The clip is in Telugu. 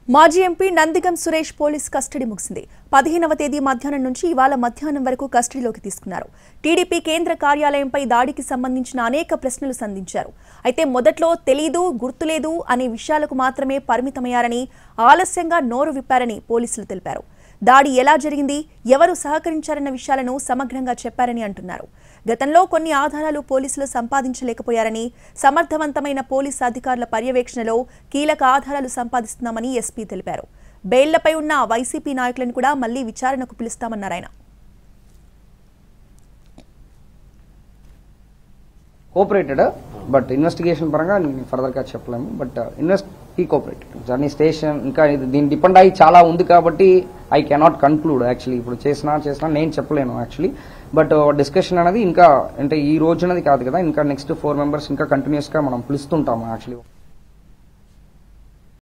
మాజీ MP Nandigam Suresh police custody ముగిసింది పదిహేనవ తేదీ మధ్యాహ్నం నుంచి ఇవాళ మధ్యాహ్నం వరకు కస్టడీలోకి తీసుకున్నారు టీడీపీ కేంద్ర కార్యాలయంపై దాడికి సంబంధించిన అనేక ప్రశ్నలు సంధించారు అయితే మొదట్లో తెలీదు గుర్తులేదు అనే విషయాలకు మాత్రమే పరిమితమయ్యారని ఆలస్యంగా నోరు విప్పారని పోలీసులు తెలిపారు దాడి ఎలా జరిగింది ఎవరు సహకరించారన్న విషయాలను సమగ్రంగా చెప్పారని అంటున్నారు గతంలో కొన్ని ఆధారాలు పోలీసులు సంపాదించలేకపోయారని సమర్థవంతమైన పోలీసు అధికారుల పర్యవేక్షణలో కీలక ఆధారాలు సంపాదిస్తున్నామని ఎస్పీ తెలిపారు బెయిళ్లపై ఉన్న వైసీపీ నాయకులను కూడా మళ్లీ విచారణకు పిలుస్తామన్నారు ఆయన కోఆపరేటెడ్ బట్ ఇన్వెస్టిగేషన్ పరంగా ఫర్దర్గా చెప్పలేము బట్ ఇన్వెస్ట్ ఈ కోఆపరేటెడ్ జర్నీ స్టేషన్ ఇంకా ఇది దీని డిపెండ్ అయ్యి చాలా ఉంది కాబట్టి ఐ కెనాట్ కన్క్లూడ్ యాక్చువల్లీ ఇప్పుడు చేసినా చేసినా నేను చెప్పలేను యాక్చువల్లీ బట్ డిస్కషన్ అనేది ఇంకా అంటే ఈ రోజునది కాదు కదా ఇంకా నెక్స్ట్ ఫోర్ మెంబర్స్ ఇంకా కంటిన్యూస్గా మనం పిలుస్తుంటాము యాక్చువల్లీ